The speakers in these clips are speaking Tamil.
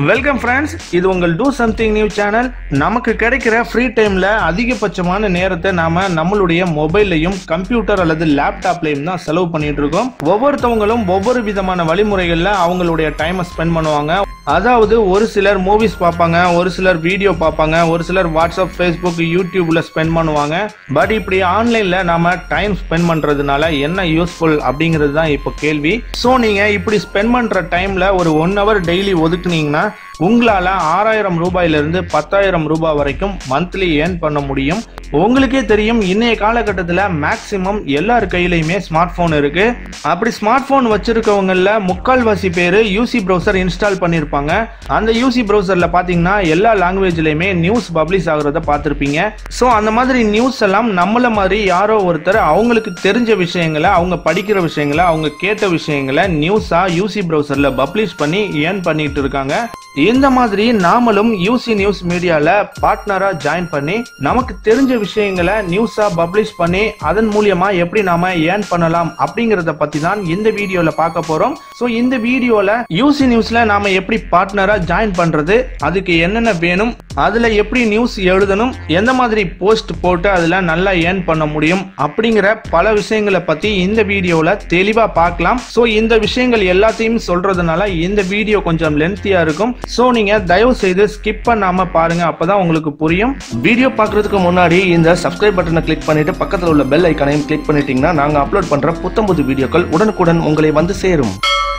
வெல்கம் ஃப்ரெண்ட்ஸ் இது உங்கள் டூ சம்திங் நியூ சேனல் நமக்கு கிடைக்கிற ஃப்ரீ டைம்ல அதிகபட்சமான நேரத்தை நாம நம்மளுடைய மொபைல்லையும் கம்ப்யூட்டர் அல்லது லேப்டாப்லையும் தான் செலவு பண்ணிட்டு இருக்கோம் ஒவ்வொருத்தவங்களும் ஒவ்வொரு விதமான வழிமுறைகள்ல அவங்களுடைய டைமை ஸ்பெண்ட் பண்ணுவாங்க அதாவது ஒரு சிலர் மூவிஸ் பார்ப்பாங்க ஒரு சிலர் வீடியோ பார்ப்பாங்க ஒரு சிலர் வாட்ஸ்அப் ஃபேஸ்புக் யூடியூப்ல ஸ்பெண்ட் பண்ணுவாங்க பட் இப்படி ஆன்லைன்ல நாம டைம் ஸ்பெண்ட் பண்றதுனால என்ன யூஸ்ஃபுல் அப்படிங்கிறது தான் இப்போ கேள்வி ஸோ நீங்க இப்படி ஸ்பெண்ட் பண்ற டைம்ல ஒரு ஒன் ஹவர் டெய்லி ஒதுக்குனீங்கன்னா உங்களால ஆறாயிரம் ரூபாயில இருந்து பத்தாயிரம் ரூபாய் வரைக்கும் மந்த்லி ஏர்ன் பண்ண முடியும் உங்களுக்கே தெரியும் இன்னைய காலகட்டத்தில் மேக்சிமம் எல்லார் கையிலையுமே ஸ்மார்ட் போன் இருக்கு அப்படி ஸ்மார்ட் போன் வச்சிருக்கவங்கள முக்கால்வாசி பேர் யூசி ப்ரௌசர் இன்ஸ்டால் பண்ணியிருப்பாங்க அந்த யூசி ப்ரௌசர்ல பாத்தீங்கன்னா எல்லா லாங்குவேஜ்லயுமே நியூஸ் பப்ளிஷ் ஆகுறத பார்த்துருப்பீங்க ஸோ அந்த மாதிரி நியூஸ் எல்லாம் நம்மள மாதிரி யாரோ ஒருத்தர் அவங்களுக்கு தெரிஞ்ச விஷயங்களை அவங்க படிக்கிற விஷயங்களை அவங்க கேட்ட விஷயங்களை நியூஸா யூசி ப்ரௌசர்ல பப்ளிஷ் பண்ணி ஏர்ன் பண்ணிட்டு இருக்காங்க இந்த மாதிரி நாமளும் யூசி நியூஸ் மீடியால பார்ட்னரா ஜாயின் பண்ணி நமக்கு தெரிஞ்ச விஷயங்களை நியூஸா பப்ளிஷ் பண்ணி அதன் மூலியமா எப்படி நாம ஏர்ன் பண்ணலாம் அப்படிங்கறத பத்தி தான் இந்த வீடியோல பார்க்க போறோம் சோ இந்த வீடியோல யூசி நியூஸ்ல நாம எப்படி பார்ட்னரா ஜாயின் பண்றது அதுக்கு என்னென்ன வேணும் அதுல எப்படி நியூஸ் எழுதணும் எந்த மாதிரி போஸ்ட் போட்டு அதுல நல்லா ஏர்ன் பண்ண முடியும் அப்படிங்கிற பல விஷயங்களை பத்தி இந்த வீடியோல தெளிவா பார்க்கலாம் சோ இந்த விஷயங்கள் எல்லாத்தையும் சொல்றதுனால இந்த வீடியோ கொஞ்சம் லென்த்தியா இருக்கும் சோ நீங்க தயவு செய்து ஸ்கிப் பண்ணாம பாருங்க அப்பதான் உங்களுக்கு புரியும் வீடியோ பார்க்கறதுக்கு முன்னாடி இந்த சப்ஸ்கிரைப் பட்டனை கிளிக் பண்ணிட்டு பக்கத்தில் உள்ள பெல் ஐக்கானையும் கிளிக் பண்ணிட்டீங்கன்னா நாங்க அப்லோட் பண்ற புத்தம் புது வீடியோக்கள் உடனுக்குடன் உங்களை வந்து சேரும்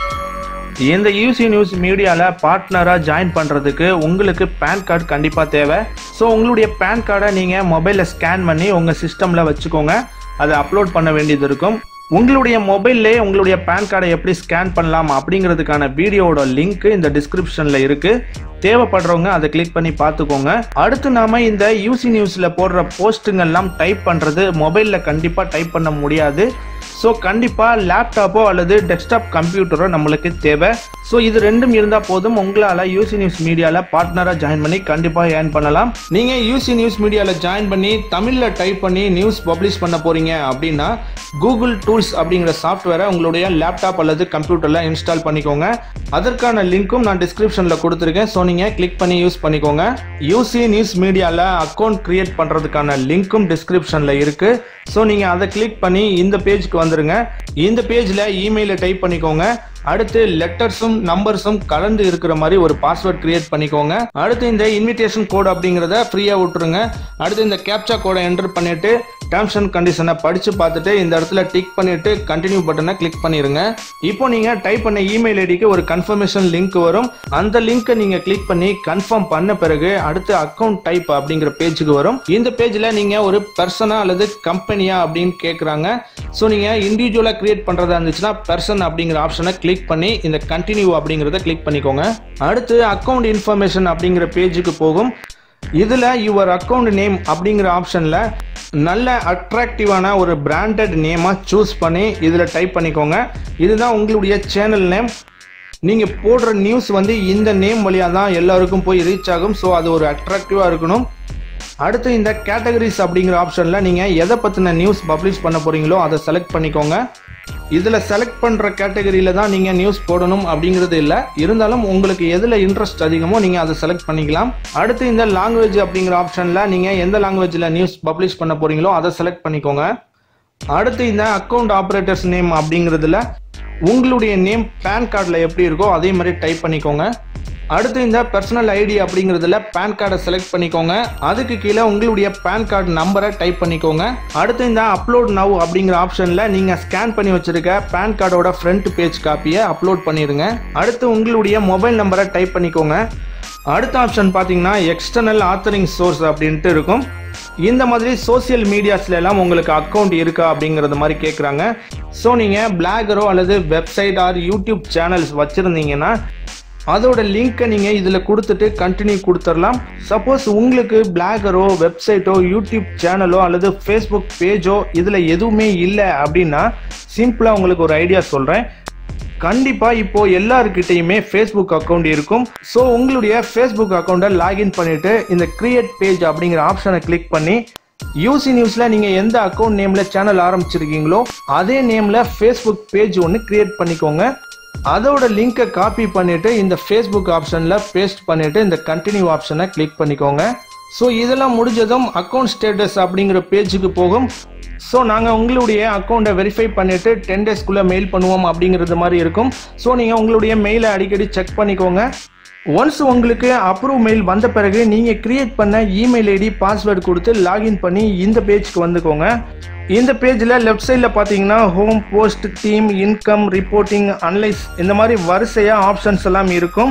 இந்த யூசி நியூஸ் மீடியால பார்ட்னரா ஜாயின் பண்றதுக்கு உங்களுக்கு பேன் கார்டு கண்டிப்பா தேவை ஸோ உங்களுடைய பேன் கார்டை நீங்க மொபைல்ல ஸ்கேன் பண்ணி உங்க சிஸ்டம்ல வச்சுக்கோங்க அதை அப்லோட் பண்ண வேண்டியது இருக்கும் உங்களுடைய மொபைல்லே உங்களுடைய பேன் கார்டை எப்படி ஸ்கேன் பண்ணலாம் அப்படிங்கிறதுக்கான வீடியோவோட லிங்க் இந்த டிஸ்கிரிப்ஷன்ல இருக்கு தேவைப்படுறவங்க அதை கிளிக் பண்ணி பார்த்துக்கோங்க அடுத்து நாம இந்த யூசி நியூஸ்ல போடுற போஸ்ட்டுங்கெல்லாம் டைப் பண்றது மொபைல்ல கண்டிப்பா டைப் பண்ண முடியாது ஸோ கண்டிப்பாக லேப்டாப்போ அல்லது டெஸ்க்டாப் கம்ப்யூட்டரோ நம்மளுக்கு தேவை ஸோ இது ரெண்டும் இருந்தால் போதும் உங்களால் யூசி நியூஸ் மீடியாவில் பார்ட்னராக ஜாயின் பண்ணி கண்டிப்பாக ஏர்ன் பண்ணலாம் நீங்கள் யூசி நியூஸ் மீடியாவில் ஜாயின் பண்ணி தமிழில் டைப் பண்ணி நியூஸ் பப்ளிஷ் பண்ண போகிறீங்க அப்படின்னா கூகுள் டூல்ஸ் அப்படிங்கிற சாஃப்ட்வேரை உங்களுடைய லேப்டாப் அல்லது கம்ப்யூட்டரில் இன்ஸ்டால் பண்ணிக்கோங்க அதற்கான லிங்க்கும் நான் டிஸ்கிரிப்ஷனில் கொடுத்துருக்கேன் ஸோ நீங்கள் கிளிக் பண்ணி யூஸ் பண்ணிக்கோங்க யூசி நியூஸ் மீடியாவில் அக்கௌண்ட் கிரியேட் பண்ணுறதுக்கான லிங்க்கும் டிஸ்கிரிப்ஷனில் இருக்குது ஸோ நீங்கள் அதை கிளிக் பண்ணி இந்த பேஜ்க்கு வந்துருங்க இந்த பேஜில் இமெயிலை டைப் பண்ணிக்கோங்க அடுத்து லெட்டர்ஸும் நம்பர்ஸும் கலந்து இருக்கிற மாதிரி ஒரு பாஸ்வேர்ட் கிரியேட் பண்ணிக்கோங்க அடுத்து இந்த இன்விடேஷன் கோட் அப்படிங்கிறத ஃப்ரீயாக விட்டுருங்க அடுத்து இந்த கேப்சா கோடை என்டர் பண்ணிட்டு டேர்ம்ஸ் அண்ட் கண்டிஷனை படிச்சு பார்த்துட்டு இந்த இடத்துல டிக் பண்ணிட்டு கண்டினியூ பட்டனை கிளிக் பண்ணிருங்க இப்போ நீங்க டைப் பண்ண இமெயில் ஐடிக்கு ஒரு கன்ஃபர்மேஷன் லிங்க் வரும் அந்த லிங்கை நீங்க கிளிக் பண்ணி கன்ஃபார்ம் பண்ண பிறகு அடுத்து அக்கௌண்ட் டைப் அப்படிங்கிற பேஜுக்கு வரும் இந்த பேஜ்ல நீங்க ஒரு பர்சனா அல்லது கம்பெனியா அப்படின்னு கேட்குறாங்க ஸோ நீங்க இண்டிவிஜுவலா கிரியேட் பண்றதா இருந்துச்சுன்னா பர்சன் அப்படிங்கிற ஆப்ஷனை கிளிக் பண்ணி இந்த கண்டினியூ அப்படிங்கிறத கிளிக் பண்ணிக்கோங்க அடுத்து அக்கௌண்ட் இன்ஃபர்மேஷன் அப்படிங்கிற பேஜுக்கு போகும் இதுல யுவர் அக்கௌண்ட் நேம் அப்படிங்கிற ஆப்ஷன்ல நல்ல அட்ராக்டிவான ஒரு பிராண்டட் நேமா சூஸ் பண்ணி இதுல டைப் பண்ணிக்கோங்க இதுதான் உங்களுடைய சேனல் நேம் நீங்க போடுற நியூஸ் வந்து இந்த நேம் வழியா தான் எல்லாருக்கும் போய் ரீச் ஆகும் ஸோ அது ஒரு அட்ராக்டிவா இருக்கணும் அடுத்து இந்த கேட்டகரிஸ் அப்படிங்கிற ஆப்ஷன்ல நீங்க எதை பத்தின நியூஸ் பப்ளிஷ் பண்ண போறீங்களோ அதை செலக்ட் பண்ணிக்கோங்க இதுல செலக்ட் பண்ற கேட்டகரியில தான் நீங்க நியூஸ் போடணும் அப்படிங்கிறது இல்ல இருந்தாலும் உங்களுக்கு எதுல இன்ட்ரெஸ்ட் அதிகமோ நீங்க அதை செலக்ட் பண்ணிக்கலாம் அடுத்து இந்த லாங்குவேஜ் அப்படிங்கிற ஆப்ஷன்ல நீங்க எந்த லாங்குவேஜ்ல நியூஸ் பப்ளிஷ் பண்ண போறீங்களோ அதை செலக்ட் பண்ணிக்கோங்க அடுத்து இந்த அக்கௌண்ட் ஆபரேட்டர்ஸ் நேம் அப்படிங்கிறதுல உங்களுடைய நேம் பேன் கார்டில் எப்படி இருக்கோ அதே மாதிரி டைப் பண்ணிக்கோங்க அடுத்து இந்த பர்சனல் ஐடி அப்படிங்கிறதுல பேன் கார்டை செலக்ட் பண்ணிக்கோங்க அதுக்கு கீழே உங்களுடைய பேன் கார்டு நம்பரை டைப் பண்ணிக்கோங்க அடுத்து இந்த அப்லோட் நவ் அப்படிங்கிற ஆப்ஷனில் நீங்கள் ஸ்கேன் பண்ணி வச்சிருக்க பேன் கார்டோட ஃப்ரண்ட் பேஜ் காப்பியை அப்லோட் பண்ணிடுங்க அடுத்து உங்களுடைய மொபைல் நம்பரை டைப் பண்ணிக்கோங்க அடுத்த ஆப்ஷன் பார்த்தீங்கன்னா எக்ஸ்டர்னல் ஆத்தரிங் சோர்ஸ் அப்படின்ட்டு இருக்கும் இந்த மாதிரி சோசியல் மீடியாஸ்ல எல்லாம் உங்களுக்கு அக்கௌண்ட் இருக்கா அப்படிங்கறது மாதிரி கேட்குறாங்க ஸோ நீங்கள் பிளாகரோ அல்லது வெப்சைட் ஆர் யூடியூப் சேனல்ஸ் வச்சுருந்தீங்கன்னா அதோட லிங்க்கை நீங்கள் இதில் கொடுத்துட்டு கண்டினியூ கொடுத்துடலாம் சப்போஸ் உங்களுக்கு பிளாகரோ வெப்சைட்டோ யூடியூப் சேனலோ அல்லது ஃபேஸ்புக் பேஜோ இதில் எதுவுமே இல்லை அப்படின்னா சிம்பிளாக உங்களுக்கு ஒரு ஐடியா சொல்கிறேன் கண்டிப்பா இப்போ எல்லாருக்கிட்டையுமே ஃபேஸ்புக் அக்கௌண்ட் இருக்கும் ஸோ உங்களுடைய ஃபேஸ்புக் அக்கௌண்ட்டை லாகின் பண்ணிட்டு இந்த கிரியேட் பேஜ் அப்படிங்கிற ஆப்ஷனை கிளிக் பண்ணி யூசி நியூஸ்ல நீங்க எந்த அக்கௌண்ட் நேம்ல சேனல் ஆரம்பிச்சிருக்கீங்களோ அதே நேம்ல ஃபேஸ்புக் பேஜ் ஒன்று கிரியேட் பண்ணிக்கோங்க அதோட லிங்கை காப்பி பண்ணிட்டு இந்த ஃபேஸ்புக் ஆப்ஷனில் பேஸ்ட் பண்ணிட்டு இந்த கண்டினியூ ஆப்ஷனை கிளிக் பண்ணிக்கோங்க ஸோ இதெல்லாம் முடிஞ்சதும் அக்கௌண்ட் ஸ்டேட்டஸ் அப்படிங்கிற பேஜுக்கு போகும் ஸோ நாங்கள் உங்களுடைய அக்கௌண்ட்டை வெரிஃபை பண்ணிவிட்டு டென் டேஸ்க்குள்ளே மெயில் பண்ணுவோம் அப்படிங்கிறது மாதிரி இருக்கும் ஸோ நீங்கள் உங்களுடைய மெயிலை அடிக்கடி செக் பண்ணிக்கோங்க ஒன்ஸ் உங்களுக்கு அப்ரூவ் மெயில் வந்த பிறகு நீங்கள் கிரியேட் பண்ண இமெயில் ஐடி பாஸ்வேர்டு கொடுத்து லாகின் பண்ணி இந்த பேஜ்க்கு வந்துக்கோங்க இந்த பேஜில் லெஃப்ட் சைடில் பார்த்தீங்கன்னா home post theme income reporting analyse இந்த மாதிரி வரிசையாக ஆப்ஷன்ஸ் எல்லாம் இருக்கும்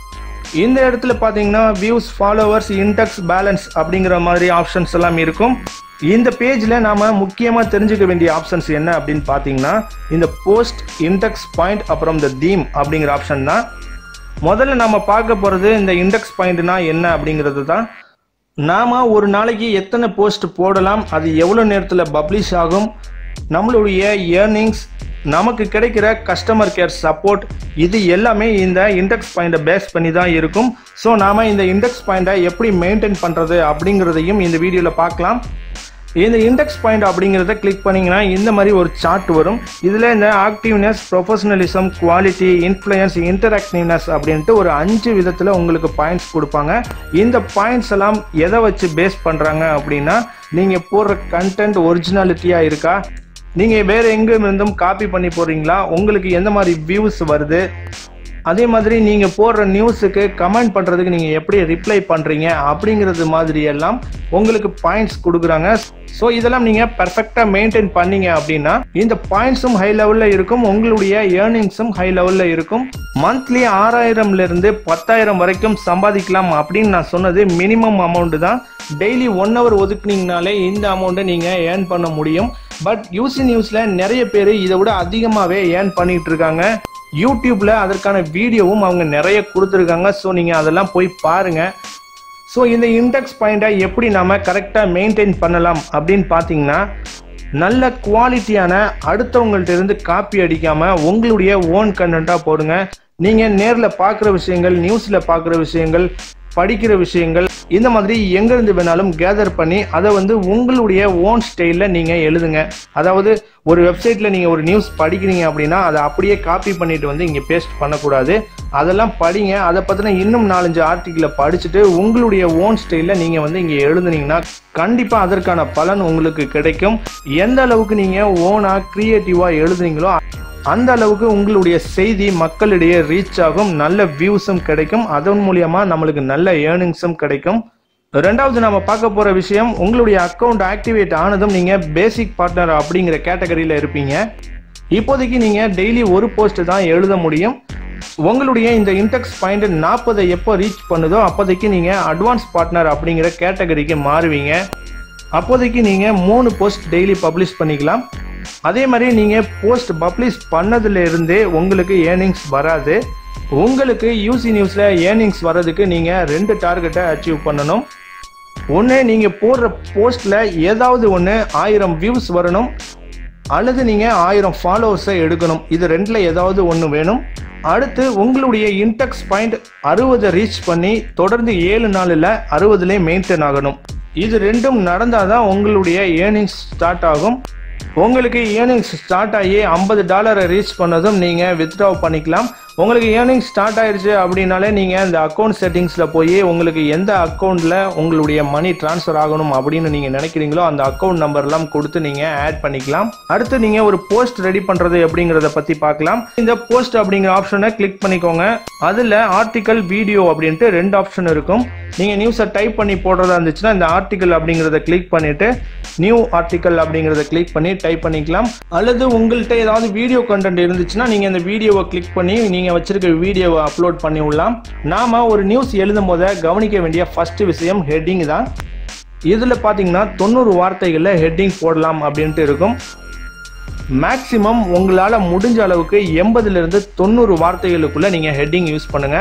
இந்த இடத்துல பார்த்தீங்கன்னா வியூஸ் ஃபாலோவர்ஸ் இன்டெக்ஸ் பேலன்ஸ் அப்படிங்கிற மாதிரி ஆப்ஷன்ஸ் எல்லாம் இருக்கும் இந்த பேஜில் நாம முக்கியமாக தெரிஞ்சுக்க வேண்டிய ஆப்ஷன்ஸ் என்ன அப்படின்னு பார்த்தீங்கன்னா இந்த போஸ்ட் இன்டெக்ஸ் பாயிண்ட் அப்புறம் இந்த தீம் அப்படிங்கிற ஆப்ஷன் தான் முதல்ல நம்ம பார்க்க போகிறது இந்த இண்டெக்ஸ் பாயிண்ட்னா என்ன அப்படிங்கிறது தான் நாம ஒரு நாளைக்கு எத்தனை போஸ்ட் போடலாம் அது எவ்வளோ நேரத்தில் பப்ளிஷ் ஆகும் நம்மளுடைய ஏர்னிங்ஸ் நமக்கு கிடைக்கிற கஸ்டமர் கேர் சப்போர்ட் இது எல்லாமே இந்த இண்டெக்ஸ் பாயிண்டை பேஸ் பண்ணி தான் இருக்கும் ஸோ நாம இந்த இண்டெக்ஸ் பாயிண்டை எப்படி மெயின்டைன் பண்ணுறது அப்படிங்கிறதையும் இந்த வீடியோவில் பார்க்கலாம் இந்த இண்டெக்ஸ் பாயிண்ட் அப்படிங்கிறத கிளிக் பண்ணீங்கன்னா இந்த மாதிரி ஒரு சார்ட் வரும் இதில் இந்த activeness professionalism quality influence interactiveness அப்படின்ட்டு ஒரு அஞ்சு விதத்தில் உங்களுக்கு பாயிண்ட்ஸ் கொடுப்பாங்க இந்த பாயிண்ட்ஸ் எல்லாம் எதை வச்சு பேஸ் பண்ணுறாங்க அப்படின்னா நீங்கள் போடுற கண்டென்ட் ஒரிஜினாலிட்டியாக இருக்கா நீங்கள் வேறு எங்கே இருந்தும் காப்பி பண்ணி போடுறீங்களா உங்களுக்கு எந்த மாதிரி வியூஸ் வருது அதே மாதிரி நீங்கள் போடுற நியூஸுக்கு கமெண்ட் பண்ணுறதுக்கு நீங்கள் எப்படி ரிப்ளை பண்ணுறீங்க அப்படிங்கிறது மாதிரி எல்லாம் உங்களுக்கு பாயிண்ட்ஸ் கொடுக்குறாங்க ஸோ இதெல்லாம் நீங்கள் பர்ஃபெக்டாக மெயின்டைன் பண்ணீங்க அப்படின்னா இந்த பாயிண்ட்ஸும் ஹை லெவலில் இருக்கும் உங்களுடைய ஏர்னிங்ஸும் ஹை லெவலில் இருக்கும் மந்த்லி ஆறாயிரம்லேருந்து பத்தாயிரம் வரைக்கும் சம்பாதிக்கலாம் அப்படின்னு நான் சொன்னது மினிமம் அமௌண்ட் தான் டெய்லி ஒன் ஹவர் ஒதுக்குனீங்கனாலே இந்த அமௌண்ட்டை நீங்கள் ஏர்ன் பண்ண முடியும் பட் யூசி நியூஸில் நிறைய பேர் இதை விட அதிகமாகவே ஏர்ன் பண்ணிட்டு இருக்காங்க யூடியூப்ல அதற்கான வீடியோவும் அவங்க நிறைய கொடுத்துருக்காங்க ஸோ நீங்கள் அதெல்லாம் போய் பாருங்க ஸோ இந்த இண்டெக்ஸ் பாயிண்டை எப்படி நாம கரெக்டாக மெயின்டைன் பண்ணலாம் அப்படின்னு பார்த்தீங்கன்னா நல்ல குவாலிட்டியான அடுத்தவங்கள்ட்ட இருந்து காப்பி அடிக்காம உங்களுடைய ஓன் கண்டென்ட்டாக போடுங்க நீங்கள் நேரில் பார்க்குற விஷயங்கள் நியூஸில் பார்க்குற விஷயங்கள் படிக்கிற விஷயங்கள் இந்த மாதிரி எங்கேருந்து வேணாலும் கேதர் பண்ணி அதை வந்து உங்களுடைய ஓன் ஸ்டைலில் நீங்கள் எழுதுங்க அதாவது ஒரு வெப்சைட்டில் நீங்கள் ஒரு நியூஸ் படிக்கிறீங்க அப்படின்னா அதை அப்படியே காப்பி பண்ணிட்டு வந்து இங்கே பேஸ்ட் பண்ணக்கூடாது அதெல்லாம் படிங்க அதை பற்றின இன்னும் நாலஞ்சு ஆர்டிக்கிளை படிச்சுட்டு உங்களுடைய ஓன் ஸ்டைலில் நீங்கள் வந்து இங்கே எழுதுனீங்கன்னா கண்டிப்பாக அதற்கான பலன் உங்களுக்கு கிடைக்கும் எந்த அளவுக்கு நீங்கள் ஓனாக க்ரியேட்டிவாக எழுதுனீங்களோ அந்த அளவுக்கு உங்களுடைய செய்தி மக்களிடையே ரீச் ஆகும் நல்ல வியூஸும் கிடைக்கும் அதன் மூலியமா நம்மளுக்கு நல்ல ஏர்னிங்ஸும் கிடைக்கும் ரெண்டாவது நம்ம பார்க்க போற விஷயம் உங்களுடைய அக்கௌண்ட் ஆக்டிவேட் ஆனதும் நீங்க பேசிக் பார்ட்னர் அப்படிங்கிற கேட்டகரியில இருப்பீங்க இப்போதைக்கு நீங்க டெய்லி ஒரு போஸ்ட் தான் எழுத முடியும் உங்களுடைய இந்த இன்டெக்ஸ் பாயிண்ட் நாற்பதை எப்போ ரீச் பண்ணுதோ அப்போதைக்கு நீங்க அட்வான்ஸ் பார்ட்னர் அப்படிங்கிற கேட்டகரிக்கு மாறுவீங்க அப்போதைக்கு நீங்க மூணு போஸ்ட் டெய்லி பப்ளிஷ் பண்ணிக்கலாம் அதே மாதிரி நீங்க போஸ்ட் பப்ளிஷ் பண்ணதுல இருந்தே உங்களுக்கு ஏர்னிங்ஸ் வராது உங்களுக்கு யூசி நியூஸ்ல ஏர்னிங்ஸ் வர்றதுக்கு நீங்க ரெண்டு டார்கெட்டை அச்சீவ் பண்ணணும் ஒன்று நீங்க போடுற போஸ்ட்ல ஏதாவது ஒன்று ஆயிரம் வியூஸ் வரணும் அல்லது நீங்க ஆயிரம் ஃபாலோவர்ஸை எடுக்கணும் இது ரெண்டுல ஏதாவது ஒன்று வேணும் அடுத்து உங்களுடைய இன்டெக்ஸ் பாயிண்ட் அறுபதை ரீச் பண்ணி தொடர்ந்து ஏழு நாளில் அறுபதுலேயே மெயின்டைன் ஆகணும் இது ரெண்டும் நடந்தாதான் உங்களுடைய ஏர்னிங்ஸ் ஸ்டார்ட் ஆகும் உங்களுக்கு ஏர்னிங்ஸ் ஸ்டார்ட் ஆகி ஐம்பது டாலரை ரீச் பண்ணதும் நீங்கள் வித்ட்ரா பண்ணிக்கலாம் உங்களுக்கு ஏர்னிங்ஸ் ஸ்டார்ட் ஆயிருச்சு அப்படின்னாலே நீங்கள் இந்த அக்கௌண்ட் செட்டிங்ஸில் போய் உங்களுக்கு எந்த அக்கௌண்ட்டில் உங்களுடைய மணி ட்ரான்ஸ்ஃபர் ஆகணும் அப்படின்னு நீங்கள் நினைக்கிறீங்களோ அந்த அக்கௌண்ட் நம்பர்லாம் கொடுத்து நீங்கள் ஆட் பண்ணிக்கலாம் அடுத்து நீங்கள் ஒரு போஸ்ட் ரெடி பண்ணுறது எப்படிங்கிறத பற்றி பார்க்கலாம் இந்த போஸ்ட் அப்படிங்கிற ஆப்ஷனை கிளிக் பண்ணிக்கோங்க அதில் ஆர்டிக்கல் வீடியோ அப்படின்ட்டு ரெண்டு ஆப்ஷன் இருக்கும் நீங்கள் நியூஸை டைப் பண்ணி போடுறதா இருந்துச்சுன்னா இந்த ஆர்டிக்கல் அப்படிங்கிறத கிளிக் பண்ணிட்டு நியூ ஆர்டிக்கல் அப்படிங்கிறத கிளிக் பண்ணி டைப் பண்ணிக்கலாம் அல்லது உங்கள்கிட்ட ஏதாவது வீடியோ கண்டென்ட் இருந்துச்சுன்னா நீங்கள் இந்த வீடியோவை கிளிக் பண்ணி நீங்கள் வச்சிருக்க வீடியோவை அப்லோட் பண்ணி விடலாம் நாம ஒரு நியூஸ் எழுதும் போத கவனிக்க வேண்டிய ஃபர்ஸ்ட் விஷயம் ஹெட்டிங் தான் இதில் பார்த்தீங்கன்னா தொண்ணூறு வார்த்தைகளில் ஹெட்டிங் போடலாம் அப்படின்ட்டு இருக்கும் மேக்சிமம் உங்களால் முடிஞ்ச அளவுக்கு எண்பதுலேருந்து தொண்ணூறு வார்த்தைகளுக்குள்ள நீங்கள் ஹெட்டிங் யூஸ் பண்ணுங்க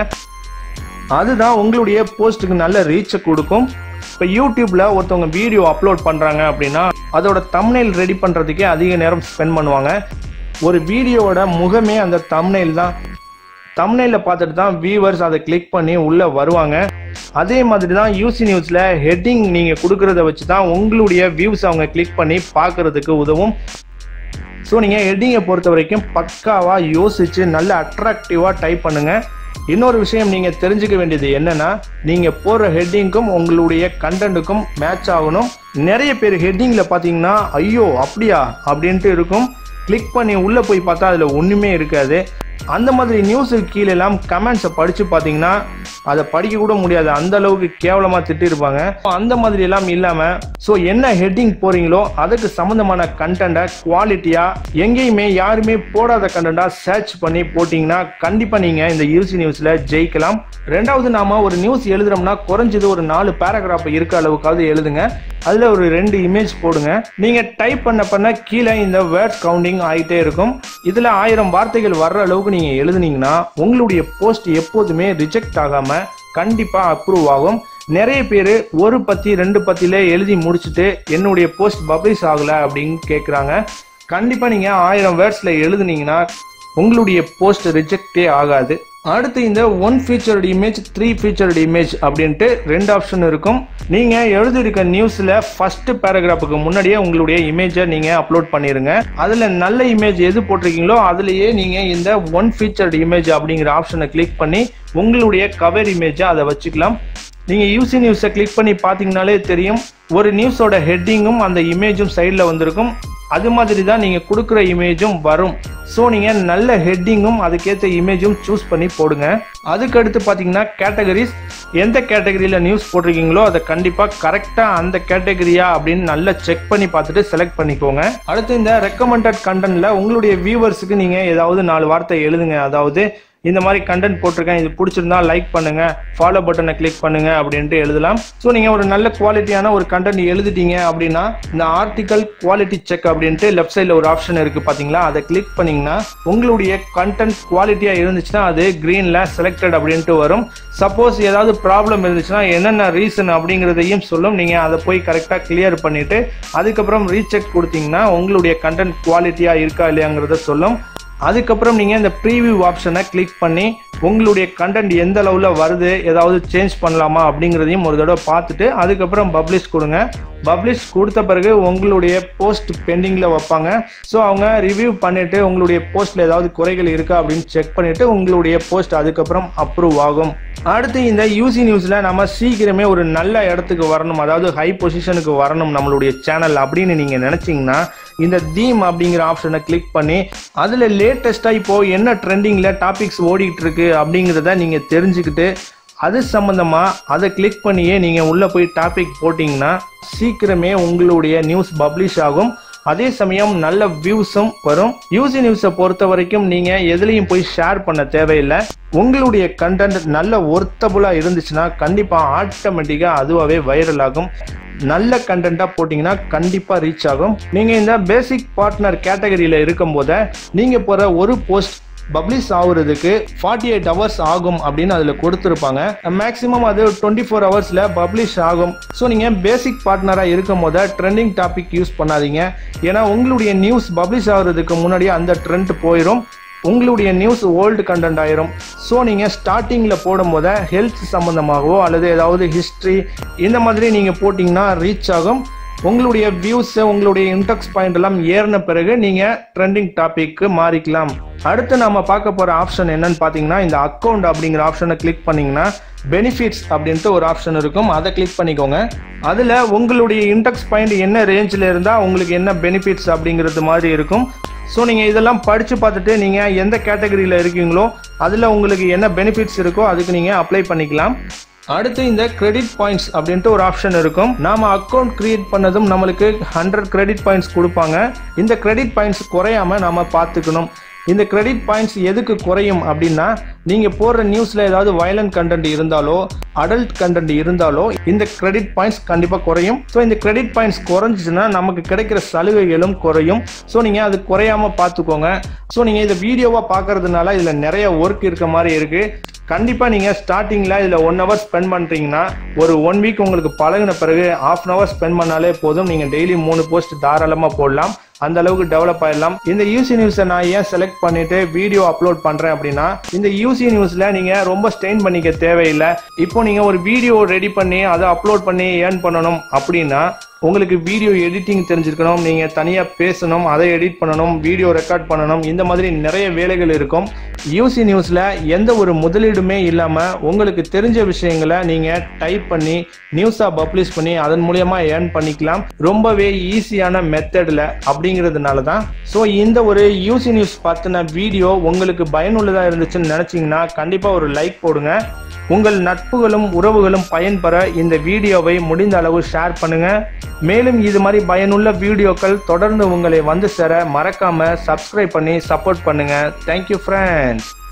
அதுதான் உங்களுடைய போஸ்ட்டுக்கு நல்ல ரீச்சை கொடுக்கும் இப்போ யூடியூப்ல ஒருத்தவங்க வீடியோ அப்லோட் பண்ணுறாங்க அப்படின்னா அதோட தம்னைல் ரெடி பண்ணுறதுக்கே அதிக நேரம் ஸ்பெண்ட் பண்ணுவாங்க ஒரு வீடியோவோட முகமே அந்த தம்னைல் தான் தம்னைல பார்த்துட்டு தான் வியூவர்ஸ் அதை கிளிக் பண்ணி உள்ளே வருவாங்க அதே மாதிரி தான் யூசி நியூஸில் ஹெட்டிங் நீங்கள் கொடுக்கறத வச்சு தான் உங்களுடைய வியூஸ் அவங்க கிளிக் பண்ணி பார்க்கறதுக்கு உதவும் ஸோ நீங்கள் ஹெட்டிங்கை பொறுத்த வரைக்கும் பக்காவாக யோசிச்சு நல்ல அட்ராக்டிவாக டைப் பண்ணுங்க இன்னொரு விஷயம் நீங்கள் தெரிஞ்சுக்க வேண்டியது என்னன்னா நீங்கள் போடுற ஹெட்டிங்க்கும் உங்களுடைய கண்டென்ட்டுக்கும் மேட்ச் ஆகணும் நிறைய பேர் ஹெட்டிங்கில் பார்த்தீங்கன்னா ஐயோ அப்படியா அப்படின்ட்டு இருக்கும் கிளிக் பண்ணி உள்ளே போய் பார்த்தா அதில் ஒன்றுமே இருக்காது அந்த மாதிரி நியூஸுக்கு கீழே எல்லாம் கமெண்ட்ஸை படித்து பார்த்தீங்கன்னா அதை படிக்க கூட முடியாது அந்த அளவுக்கு கேவலமாக திட்டிருப்பாங்க அந்த மாதிரி எல்லாம் இல்லாமல் ஸோ என்ன ஹெட்டிங் போறீங்களோ அதுக்கு சம்மந்தமான கண்டென்ட்டை குவாலிட்டியாக எங்கேயுமே யாருமே போடாத கண்டென்ட்டாக சர்ச் பண்ணி போட்டிங்கன்னா கண்டிப்பாக நீங்கள் இந்த யூசி நியூஸில் ஜெயிக்கலாம் ரெண்டாவது நாம ஒரு நியூஸ் எழுதுறோம்னா குறைஞ்சது ஒரு நாலு பேராகிராஃப் இருக்க அளவுக்காவது எழுதுங்க அதுல ஒரு ரெண்டு இமேஜ் போடுங்க நீங்க டைப் பண்ண பண்ண கீழே இந்த வேர்ட் கவுண்டிங் ஆகிட்டே இருக்கும் இதுல ஆயிரம் வார்த்தைகள் வர்ற அளவுக்கு நீங்க எழுதுனீங்கன்னா உங்களுடைய போஸ்ட் எப்போதுமே ரிஜெக்ட் ஆகாம கண்டிப்பா அப்ரூவ் ஆகும் நிறைய பேர் ஒரு பத்தி ரெண்டு பத்தில எழுதி முடிச்சுட்டு என்னுடைய போஸ்ட் பப்ளிஷ் ஆகல அப்படின்னு கேக்குறாங்க கண்டிப்பா நீங்க ஆயிரம் வேர்ட்ஸ்ல எழுதுனீங்கன்னா உங்களுடைய போஸ்ட் ரிஜெக்டே ஆகாது அடுத்து இந்த one featured image three featured image அப்படின்ட்டு ரெண்டு ஆப்ஷன் இருக்கும் நீங்க எழுதியிருக்க நியூஸ்ல ஃபர்ஸ்ட் பேராகிராஃபுக்கு முன்னாடியே உங்களுடைய இமேஜை நீங்க அப்லோட் பண்ணிருங்க அதுல நல்ல இமேஜ் எது போட்டிருக்கீங்களோ அதுலயே நீங்க இந்த ஒன் ஃபீச்சர்டு இமேஜ் அப்படிங்கிற ஆப்ஷனை கிளிக் பண்ணி உங்களுடைய கவர் இமேஜை அதை வச்சுக்கலாம் நீங்க யூசி நியூஸை கிளிக் பண்ணி பார்த்தீங்கனாலே தெரியும் ஒரு நியூஸோட ஹெட்டிங்கும் அந்த இமேஜும் சைடில் வந்திருக்கும் அது மாதிரி தான் நீங்கள் கொடுக்குற இமேஜும் வரும் ஸோ நீங்கள் நல்ல ஹெட்டிங்கும் அதுக்கேற்ற இமேஜும் சூஸ் பண்ணி போடுங்க அதுக்கு அடுத்து பார்த்தீங்கன்னா கேட்டகரிஸ் எந்த கேட்டகரியில் நியூஸ் போட்டிருக்கீங்களோ அதை கண்டிப்பாக கரெக்டாக அந்த கேட்டகரியா அப்படின்னு நல்லா செக் பண்ணி பார்த்துட்டு செலக்ட் பண்ணிக்கோங்க அடுத்து இந்த ரெக்கமெண்டட் கண்டென்ட்ல உங்களுடைய வியூவர்ஸுக்கு நீங்கள் ஏதாவது நாலு வார்த்தை எழுதுங்க அதாவது இந்த மாதிரி கண்டென்ட் போட்டிருக்கேன் இது பிடிச்சிருந்தா லைக் பண்ணுங்க ஃபாலோ பட்டனை கிளிக் பண்ணுங்க அப்படின்ட்டு எழுதலாம் ஸோ நீங்க ஒரு நல்ல குவாலிட்டியான ஒரு கண்டென்ட் எழுதிட்டீங்க அப்படின்னா இந்த ஆர்டிகல் குவாலிட்டி செக் அப்படின்ட்டு லெஃப்ட் சைடில் ஒரு ஆப்ஷன் இருக்கு பாத்தீங்களா அதை கிளிக் பண்ணீங்கன்னா உங்களுடைய கண்டென்ட் குவாலிட்டியா இருந்துச்சுன்னா அது கிரீன்ல செலக்டட் அப்படின்ட்டு வரும் சப்போஸ் ஏதாவது ப்ராப்ளம் இருந்துச்சுன்னா என்னென்ன ரீசன் அப்படிங்கிறதையும் சொல்லும் நீங்க அதை போய் கரெக்டாக கிளியர் பண்ணிட்டு அதுக்கப்புறம் ரீசெக் கொடுத்தீங்கன்னா உங்களுடைய கண்டென்ட் குவாலிட்டியா இருக்கா இல்லையாங்கிறத சொல்லும் அதுக்கப்புறம் நீங்கள் இந்த ப்ரீவியூ ஆப்ஷனை கிளிக் பண்ணி உங்களுடைய கண்டென்ட் எந்த அளவில் வருது ஏதாவது சேஞ்ச் பண்ணலாமா அப்படிங்கிறதையும் ஒரு தடவை பார்த்துட்டு அதுக்கப்புறம் பப்ளிஷ் கொடுங்க பப்ளிஷ் கொடுத்த பிறகு உங்களுடைய போஸ்ட் பெண்டிங்கில் வைப்பாங்க ஸோ அவங்க ரிவ்யூ பண்ணிட்டு உங்களுடைய போஸ்ட்டில் ஏதாவது குறைகள் இருக்கா அப்படின்னு செக் பண்ணிட்டு உங்களுடைய போஸ்ட் அதுக்கப்புறம் அப்ரூவ் ஆகும் அடுத்து இந்த யூசி நியூஸில் நம்ம சீக்கிரமே ஒரு நல்ல இடத்துக்கு வரணும் அதாவது ஹை பொசிஷனுக்கு வரணும் நம்மளுடைய சேனல் அப்படின்னு நீங்கள் நினச்சிங்கன்னா இந்த தீம் அப்படிங்கிற ஆப்ஷனை கிளிக் பண்ணி அதில் லேட்டஸ்ட்டாக இப்போ என்ன ட்ரெண்டிங்கில் டாபிக்ஸ் ஓடிட்டு இருக்கு அப்படிங்கிறத நீங்கள் தெரிஞ்சுக்கிட்டு அது சம்பந்தமா அதை கிளிக் பண்ணியே நீங்கள் உள்ளே போய் டாபிக் போட்டிங்கன்னா சீக்கிரமே உங்களுடைய நியூஸ் பப்ளிஷ் ஆகும் அதே சமயம் நல்ல வியூஸும் வரும் யூசி நியூஸை பொறுத்த வரைக்கும் நீங்க எதுலையும் போய் ஷேர் பண்ண தேவையில்லை உங்களுடைய கண்டென்ட் நல்ல ஒர்த்தபுளா இருந்துச்சுன்னா கண்டிப்பா ஆட்டோமேட்டிக்கா அதுவாகவே வைரல் ஆகும் நல்ல கண்டென்ட்டா போட்டிங்கன்னா கண்டிப்பா ரீச் ஆகும் நீங்க இந்த பேசிக் பார்ட்னர் கேட்டகரியில இருக்கும் போத நீங்க போற ஒரு போஸ்ட் பப்ளிஷ் ஆகுறதுக்கு ஃபார்ட்டி எயிட் ஹவர்ஸ் ஆகும் அப்படின்னு அதில் கொடுத்துருப்பாங்க மேக்ஸிமம் அது டுவெண்ட்டி ஃபோர் ஹவர்ஸில் பப்ளிஷ் ஆகும் ஸோ நீங்கள் பேசிக் பார்ட்னராக இருக்கும் போது ட்ரெண்டிங் டாபிக் யூஸ் பண்ணாதீங்க ஏன்னா உங்களுடைய நியூஸ் பப்ளிஷ் ஆகுறதுக்கு முன்னாடியே அந்த ட்ரெண்ட் போயிடும் உங்களுடைய நியூஸ் ஓல்டு கண்டென்ட் ஆயிரும் ஸோ நீங்கள் ஸ்டார்டிங்கில் போடும் போத ஹெல்த் சம்மந்தமாகவோ அல்லது ஏதாவது ஹிஸ்ட்ரி இந்த மாதிரி நீங்கள் போட்டிங்கன்னா ரீச் ஆகும் உங்களுடைய வியூஸ் உங்களுடைய இன்டெக்ஸ் பாயிண்ட் எல்லாம் ஏறின பிறகு நீங்க ட்ரெண்டிங் டாபிக்கு மாறிக்கலாம் அடுத்து நாம பார்க்க போற ஆப்ஷன் என்னன்னு பாத்தீங்கன்னா இந்த அக்கௌண்ட் அப்படிங்கிற ஆப்ஷனை கிளிக் பண்ணீங்கன்னா பெனிஃபிட்ஸ் அப்படின்ட்டு ஒரு ஆப்ஷன் இருக்கும் அதை கிளிக் பண்ணிக்கோங்க அதுல உங்களுடைய இன்டெக்ஸ் பாயிண்ட் என்ன ரேஞ்சில் இருந்தா உங்களுக்கு என்ன பெனிஃபிட்ஸ் அப்படிங்கிறது மாதிரி இருக்கும் ஸோ நீங்கள் இதெல்லாம் படித்து பார்த்துட்டு நீங்கள் எந்த கேட்டகரியில் இருக்கீங்களோ அதில் உங்களுக்கு என்ன பெனிஃபிட்ஸ் இருக்கோ அதுக்கு நீங்கள் அப்ளை பண்ணிக்கலாம் அடுத்து இந்த கிரெடிட் பாயிண்ட்ஸ் அப்படின்ட்டு ஒரு ஆப்ஷன் இருக்கும் நாம அக்கௌண்ட் கிரியேட் பண்ணதும் நம்மளுக்கு ஹண்ட்ரட் கிரெடிட் பாயிண்ட்ஸ் கொடுப்பாங்க இந்த கிரெடிட் பாயிண்ட்ஸ் குறையாம நாம பார்த்துக்கணும் இந்த கிரெடிட் பாயிண்ட்ஸ் எதுக்கு குறையும் அப்படின்னா நீங்க போடுற நியூஸ்ல ஏதாவது வயலண்ட் கண்டென்ட் இருந்தாலோ அடல்ட் கண்டென்ட் இருந்தாலோ இந்த கிரெடிட் பாயிண்ட்ஸ் கண்டிப்பா குறையும் ஸோ இந்த கிரெடிட் பாயிண்ட்ஸ் குறைஞ்சிச்சுன்னா நமக்கு கிடைக்கிற சலுகைகளும் குறையும் ஸோ நீங்க அது குறையாம பார்த்துக்கோங்க ஸோ நீங்க இந்த வீடியோவா பார்க்கறதுனால இதுல நிறைய ஒர்க் இருக்க மாதிரி இருக்கு கண்டிப்பா நீங்க ஸ்டார்டிங்ல இதுல ஒன் ஹவர் ஸ்பெண்ட் பண்றீங்கன்னா ஒரு ஒன் வீக் உங்களுக்கு பழகின பிறகு ஹாஃப் அன் ஹவர் ஸ்பெண்ட் பண்ணாலே போதும் நீங்க டெய்லி மூணு போஸ்ட் தாராளமா போடலாம் அந்த அளவுக்கு டெவலப் ஆயிடலாம் இந்த யூசி நியூஸை நான் ஏன் செலக்ட் பண்ணிட்டு வீடியோ அப்லோட் பண்றேன் அப்படின்னா இந்த யூசி நியூஸ்ல நீங்க ரொம்ப ஸ்டெயின் பண்ணிக்க தேவையில்லை இப்போ நீங்க ஒரு வீடியோ ரெடி பண்ணி அதை அப்லோட் பண்ணி ஏர்ன் பண்ணணும் அப்படின்னா உங்களுக்கு வீடியோ எடிட்டிங் தெரிஞ்சிருக்கணும் நீங்க தனியா பேசணும் அதை எடிட் பண்ணணும் வீடியோ ரெக்கார்ட் பண்ணணும் இந்த மாதிரி நிறைய வேலைகள் இருக்கும் யூசி நியூஸ்ல எந்த ஒரு முதலீடுமே இல்லாம உங்களுக்கு தெரிஞ்ச விஷயங்களை நீங்க டைப் பண்ணி நியூஸா பப்ளிஷ் பண்ணி அதன் மூலியமா ஏர்ன் பண்ணிக்கலாம் ரொம்பவே ஈஸியான மெத்தட்ல அப்படிங்கிறதுனால தான் ஸோ இந்த ஒரு யூசி நியூஸ் பத்தின வீடியோ உங்களுக்கு பயனுள்ளதா இருந்துச்சுன்னு நினைச்சீங்கன்னா கண்டிப்பா ஒரு லைக் போடுங்க உங்கள் நட்புகளும் உறவுகளும் பயன்பெற இந்த வீடியோவை முடிந்த அளவு ஷேர் பண்ணுங்க மேலும் இது மாதிரி பயனுள்ள வீடியோக்கள் தொடர்ந்து உங்களை வந்து சேர மறக்காம சப்ஸ்கிரைப் பண்ணி சப்போர்ட் பண்ணுங்க தேங்க்யூ ஃப்ரெண்ட்ஸ்